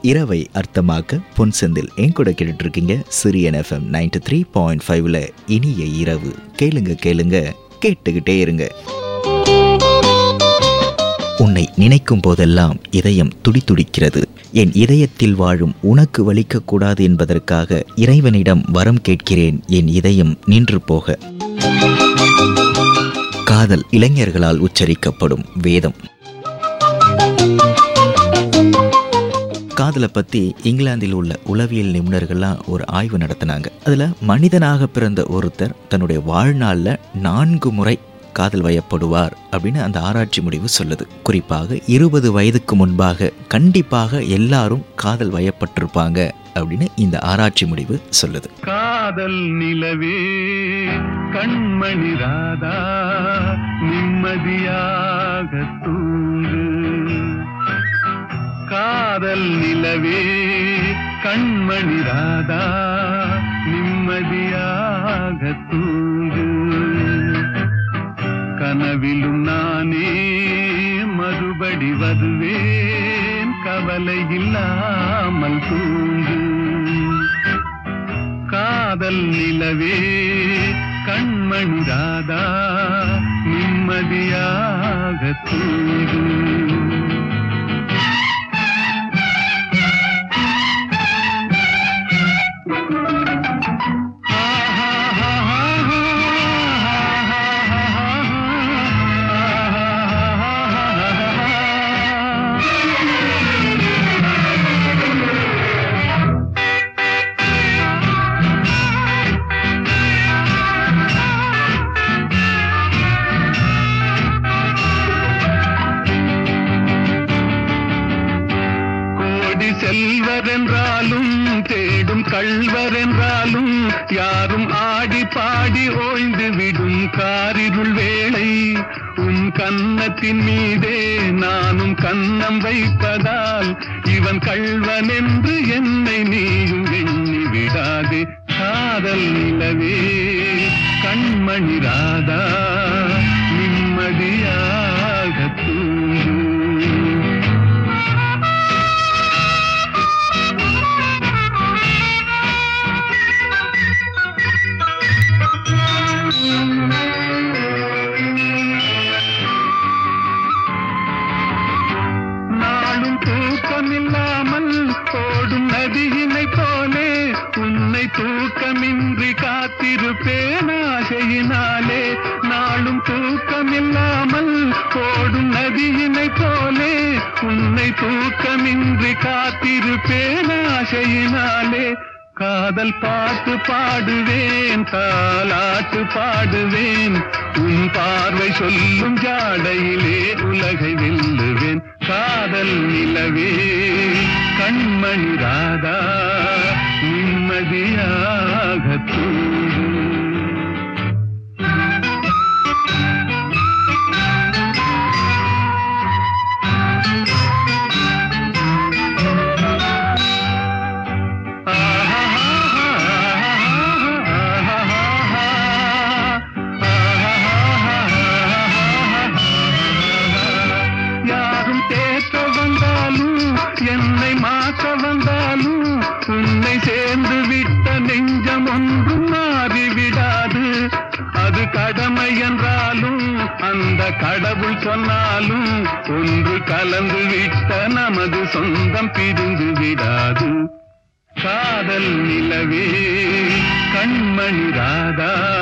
இரவை அர்த்தமாக்க பொன் செந்தில் என் கூட கேட்டுட்டு இருக்கீங்க Suryan FM ninety three point ஃபைவ்ல இனிய இரவு கேளுங்க கேளுங்க கேட்டுக்கிட்டே இருங்க உன்னை நினைக்கும் போதெல்லாம் இதயம் துடிதுடிக்கிறது என் இதயத்தில் வாழும் உனக்கு வலிக்கக்கூடாது என்பதற்காக இறைவனிடம் வரம் கேட்கிறேன் என் இதயம் நின்று போக காதல் இளைஞர்களால் உச்சரிக்கப்படும் வேதம் காதலை பற்றி இங்கிலாந்தில் உள்ள உளவியல் நிபுணர்கள்லாம் ஒரு ஆய்வு நடத்தினாங்க அதில் மனிதனாக பிறந்த ஒருத்தர் தன்னுடைய வாழ்நாளில் நான்கு முறை காதல் வயப்படுவார் அப்படின்னு அந்த ஆராய்ச்சி முடிவு சொல்லுது குறிப்பாக இருபது வயதுக்கு முன்பாக கண்டிப்பாக எல்லாரும் காதல் வயப்பட்டிருப்பாங்க அப்படின்னு இந்த ஆராய்ச்சி முடிவு சொல்லுது காதல் நிலவே கண்மணி ராதா நிம்மதியாக தூங்கு காதல் நிலவே கண்மணி ராதா நிம்மதியாக தூங்கு கனவிலும் நானே மறுபடி வருவேன் கவலை இல்லாமல் தூங்கு காதல் நிலவே கண்மணி ராதா நிம்மதியாக தூங்கு கோடி செல்வர் என்றாலும் தேடும் கள்வர் என்றாலும் யாரும் ஆடி பாடி ஓய்ந்து விடும் காரிருள் வேளை உன் கன்னத்தின் மீதே நானும் கன்னம் வைப்பதால் இவன் கள்வன் என்று என்னை நீயும் எண்ணி விடாதே காதல் நிலவே கண்மணி ராதா நிம்மதியாக தூங்கு நாளும் தூக்கமில்லாமல் ஓடும் நதியினை போலே உன்னை தூக்கமின்றி காத்திருப்பேன் ஆசையினாலே நாளும் தூக்கமில்லாமல் ஓடும் நதியினை போலே உன்னை தூக்கமின்றி காத்திருப்பேன் ஆசையினாலே காதல் பாட்டு பாடுவேன் தாலாட்டு பாடுவேன் உன் பார்வை சொல்லும் ஜாடையிலே உலகை வெல்லுவேன் காதல் நிலவே கண்மணி ராதா நிம்மதியாக தூங்கு யாரும் தேக்க வந்தாலும் என்னை மாற்ற வந்தாலும் உன்னை சேர்ந்து விட்ட நெஞ்சம் ஒன்றும் மாறிவிடாது அது கடமை என்றாலும் அந்த கடவுள் சொன்னாலும் ஒன்று கலந்து விட்ட நமது சொந்தம் பிரிந்து விடாது காதல் நிலவே கண்மணி ராதா